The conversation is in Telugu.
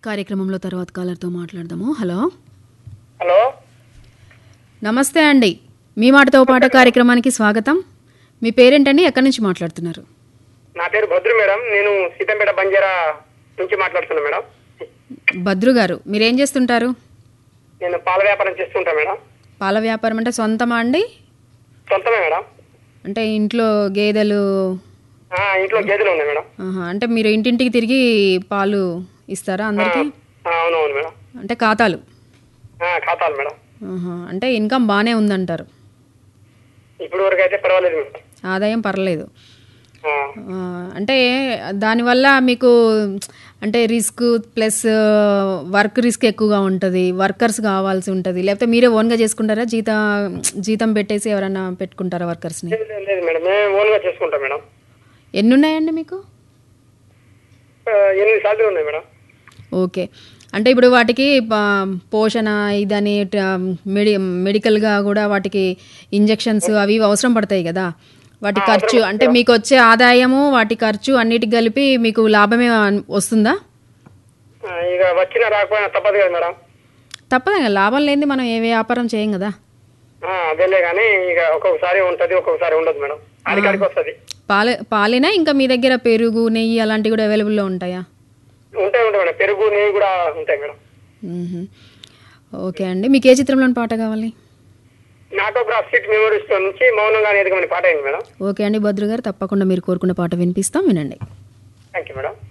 కార్యక్రమంలో తర్వాత కాలర్తో మాట్లాడదాము హలో హలో నమస్తే అండి మీ మాటతో పాట కార్యక్రమానికి స్వాగతం మీ పేరేంటండి ఎక్కడి నుంచి మాట్లాడుతున్నారు నా పేరు భద్రు మేడం నేను సీతంపేట బంజారా నుంచి మాట్లాడుతున్నా మేడం భద్రు గారు మీరేం చేస్తుంటారు నేను పాల వ్యాపారం చేస్తుంటా మేడం పాల వ్యాపారం అంటే సొంతమా అండి సొంతమే మేడం అంటే ఇంట్లో గేదెలు ఆ, ఇంట్లో గేదెలు ఉన్నాయి మేడం ఆహా, అంటే మీరు ఇంటింటికి తిరిగి పాలు ఇస్తారా అందరికీ ఆ, అవునవును మేడం అంటే ఖాతాలు ఆ, ఖాతాలు మేడం ఆహా, అంటే ఇన్కమ్ బాగానే ఉందంటారు ఇప్పుడు వరకు అయితే పర్వాలేదు మేడం ఆదాయం పర్లేదు ఆ, ఆ, అంటే దానివల్ల మీకు అంటే రిస్క్ ప్లస్ వర్క్ రిస్క్ ఎక్కువగా ఉంటుంది వర్కర్స్ కావాల్సి ఉంటుంది లేకపోతే మీరే ఓన్గా చేసుకుంటారా జీత జీతం పెట్టేసి ఎవరైనా పెట్టుకుంటారా వర్కర్స్ని లేదు, లేదు, లేదు మేడం మేము ఓన్గా చేసుకుంటాం మేడం ఎన్ని ఉన్నాయండి మీకు ఆ, ఎనిమిది సార్లు ఉన్నాయి మేడం ఓకే అంటే ఇప్పుడు వాటికి ప- పోషణ ఇదని ట- మెడి మెడికల్గా కూడా వాటికి ఇంజెక్షన్స్ అవి ఇవి అవసరం పడతాయి కదా వాటి ఖర్చు అంటే మీకు వచ్చే ఆదాయము వాటి ఖర్చు అన్నిటికి కలిపి మీకు లాభమే అన్- వస్తుందా ఆ, ఇక వచ్చినా రాకపోయినా తప్పదు కదా మేడం తప్పదు కదా లాభం లేనిది మనం ఏ వ్యాపారం చేయం కదా ఆ, అదేలే కానీ ఇక ఒక్కొక్కసారి ఉంటుంది ఒక్కొక్కసారి ఉండదు మేడం అడికాడికి వస్తుంది పాల పాలేనా ఇంకా మీ దగ్గర పెరుగు నెయ్యి అలాంటివి కూడా అవైలబుల్లో ఉంటాయా ఉంటాయి ఉంటాయి మేడం పెరుగు నెయ్యి కూడా ఉంటాయి మేడం మ్మ్హ. ఓకే అండి మీకు ఏ చిత్రంలోని పాట కావాలి నాటోగ్రాఫ్ సీట్ మెమోరీస్ నుంచి మౌనంగా ఎదగమని పాట అయింది మేడం ఓకే అండి భద్రు గారు తప్పకుండా మీరు కోరుకున్న పాట వినిపిస్తాం వినండి థ్యాంక్ యూ మేడం